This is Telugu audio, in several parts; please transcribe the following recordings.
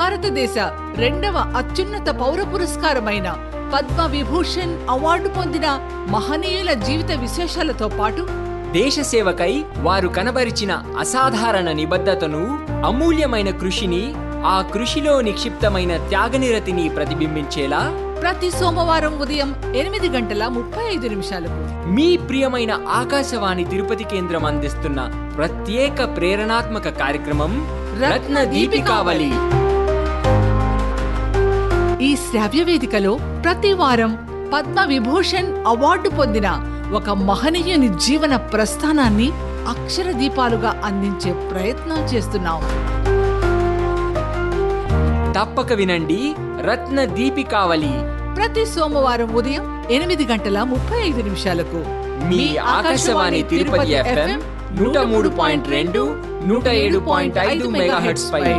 భారతదేశ రెండవ అత్యున్నత పౌర పురస్కారమైన పద్మ విభూషణ్ అవార్డు పొందిన మహనీయుల జీవిత విశేషాలతో పాటు దేశ సేవకై వారు కనబరిచిన అసాధారణ నిబద్ధతను అమూల్యమైన కృషిని ఆ కృషిలో నిక్షిప్తమైన త్యాగనిరతిని ప్రతిబింబించేలా ప్రతి సోమవారం ఉదయం ఎనిమిది గంటల ముప్పై ఐదు నిమిషాలకు మీ ప్రియమైన ఆకాశవాణి తిరుపతి కేంద్రం అందిస్తున్న ప్రత్యేక ప్రేరణాత్మక కార్యక్రమం రత్న దీపికావళి ఈ శ్రావ్య వేదికలో ప్రతి వారం పద్మ విభూషణ్ అవార్డు పొందిన ఒక మహనీయుని జీవన ప్రస్థానాన్ని అక్షర దీపాలుగా అందించే ప్రయత్నం చేస్తున్నాం తప్పక వినండి రత్న దీపికావళి ప్రతి సోమవారం ఉదయం ఎనిమిది గంటల ముప్పై ఐదు నిమిషాలకు మీ ఆకాశవాణి తిరుపతి ఎఫ్ఎం నూట మూడు పాయింట్ రెండు నూట ఏడు పాయింట్ ఐదు మెగాహెట్స్ పై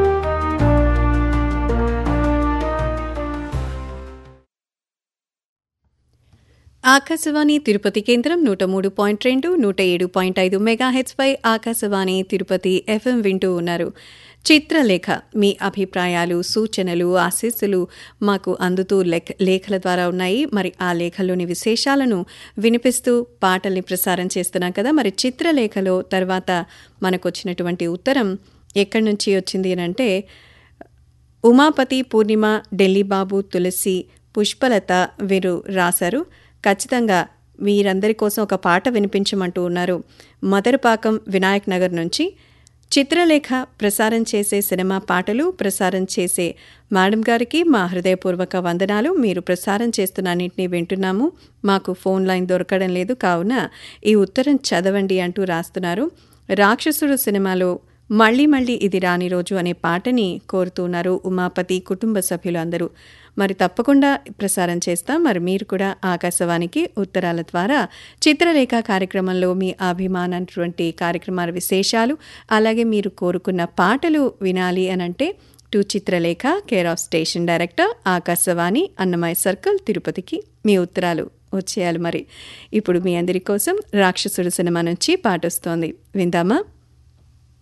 ఆకాశవాణి తిరుపతి కేంద్రం నూట మూడు పాయింట్ రెండు నూట ఏడు పాయింట్ ఐదు మెగాహెచ్పై ఆకాశవాణి తిరుపతి ఎఫ్ఎం వింటూ ఉన్నారు చిత్రలేఖ మీ అభిప్రాయాలు సూచనలు ఆశీస్సులు మాకు అందుతూ లేఖ లేఖల ద్వారా ఉన్నాయి మరి ఆ లేఖల్లోని విశేషాలను వినిపిస్తూ పాటల్ని ప్రసారం చేస్తున్నాం కదా మరి చిత్రలేఖలో తర్వాత మనకు వచ్చినటువంటి ఉత్తరం ఎక్కడి నుంచి వచ్చింది అని అంటే ఉమాపతి పూర్ణిమ ఢిల్లీ బాబు తులసి పుష్పలత వీరు రాశారు ఖచ్చితంగా మీరందరి కోసం ఒక పాట వినిపించమంటూ ఉన్నారు మదరపాకం వినాయక్ నగర్ నుంచి చిత్రలేఖ ప్రసారం చేసే సినిమా పాటలు ప్రసారం చేసే మేడం గారికి మా హృదయపూర్వక వందనాలు మీరు ప్రసారం చేస్తున్న అన్నింటినీ వింటున్నాము మాకు ఫోన్ లైన్ దొరకడం లేదు కావున ఈ ఉత్తరం చదవండి అంటూ రాస్తున్నారు రాక్షసుడు సినిమాలో మళ్ళీ మళ్ళీ ఇది రాని రోజు అనే పాటని కోరుతున్నారు ఉమాపతి కుటుంబ సభ్యులు అందరూ మరి తప్పకుండా ప్రసారం చేస్తాం మరి మీరు కూడా ఆకాశవాణికి ఉత్తరాల ద్వారా చిత్రలేఖ కార్యక్రమంలో మీ అభిమానటువంటి కార్యక్రమాల విశేషాలు అలాగే మీరు కోరుకున్న పాటలు వినాలి అని అంటే to Chitralekha care of station director Akashvani Annamayya circle తిరుపతికి మీ ఉత్తరాలు వచ్చేయాలి మరి ఇప్పుడు మీ అందరి కోసం రాక్షసుడు సినిమా నుంచి పాట వస్తోంది విందామా